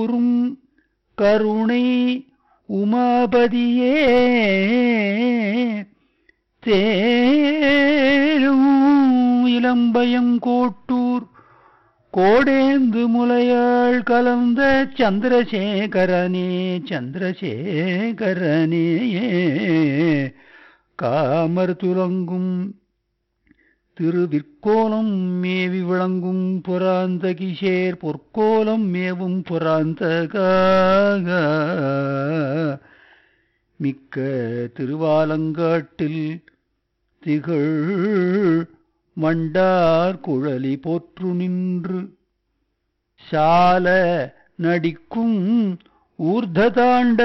கூறும் கருணை உமாபதியே தேரும் இளம்பயம் கோட்டூர் கோடேந்து முலையாள் கலந்த சந்திரசேகரனே சந்திரசேகரனே காமர் துலங்கும் திருவிற்கோலம் மேவி விளங்கும் புராந்த கிஷேர் பொற்கோலம் மேவும் புராந்தகாக மிக்க திருவாலங்காட்டில் திகழ் மண்டார் குழலி போற்று நின்று சால நடிக்கும் ஊர்ததாண்ட